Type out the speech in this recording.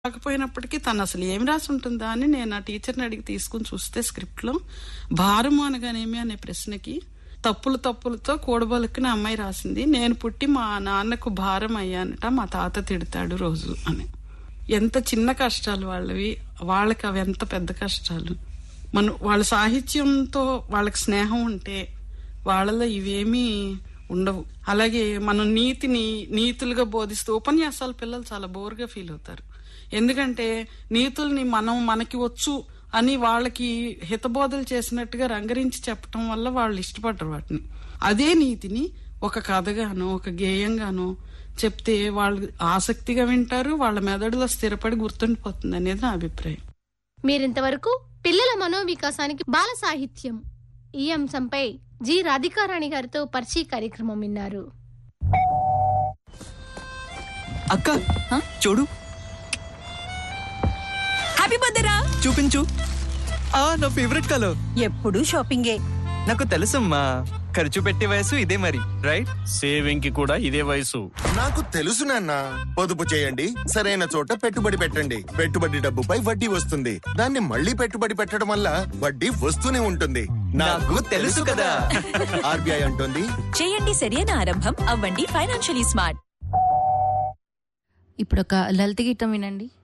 కాకపోయినప్పటికీ తను అసలు ఏమి రాసి ఉంటుందా అని నేను ఆ టీచర్ని అడిగి తీసుకుని చూస్తే స్క్రిప్ట్ లో భారము అనగానేమి అనే ప్రశ్నకి తప్పులు తప్పులతో కూడబలుక్కున అమ్మాయి రాసింది నేను పుట్టి మా నాన్నకు భారం అయ్యానట మా తాత తిడతాడు రోజు అని ఎంత చిన్న కష్టాలు వాళ్ళవి వాళ్ళకి అవి ఎంత పెద్ద కష్టాలు మన వాళ్ళ సాహిత్యంతో వాళ్ళకి స్నేహం ఉంటే వాళ్ళలో ఇవేమీ ఉండవు అలాగే మనం నీతిని నీతులుగా బోధిస్తూ ఉపన్యాసాలు పిల్లలు చాలా బోర్గా ఫీల్ అవుతారు ఎందుకంటే నీతుల్ని మనం మనకి వచ్చు అని వాళ్ళకి హితబోధలు చేసినట్టుగా రంగరించి చెప్పటం వల్ల వాళ్ళు ఇష్టపడరు వాటిని అదే నీతిని ఒక కథగానో ఒక గేయంగానో చెప్తే వాళ్ళు ఆసక్తిగా వింటారు వాళ్ళ మెదడులో స్థిరపడి గుర్తుండిపోతుంది అనేది నా అభిప్రాయం మీరింతవరకు పిల్లల మనోవికాసానికి బాల సాహిత్యం ఈ అంశంపై జి రాధికారాణి గారితో పరిచయ కార్యక్రమం విన్నారు అక్క చూడు హ్యాపీ బర్త్డే రా చూపించు ఆ నా ఫేవరెట్ కలర్ ఎప్పుడు షాపింగే నాకు తెలుసమ్మా ఖర్చు పెట్టే వయసు ఇదే మరి రైట్ సేవింగ్ కి కూడా ఇదే వయసు నాకు తెలుసు నాన్న పొదుపు చేయండి సరైన చోట పెట్టుబడి పెట్టండి పెట్టుబడి డబ్బుపై వడ్డీ వస్తుంది దాన్ని మళ్ళీ పెట్టుబడి పెట్టడం వల్ల వడ్డీ వస్తూనే ఉంటుంది నాకు తెలుసు కదా. ఆర్బీఐ అంటుంది చేయండి సరైన ఆరంభం అవ్వండి ఫైనాన్షియలీ స్మార్ట్ ఇప్పుడు ఒక లలిత గీతం వినండి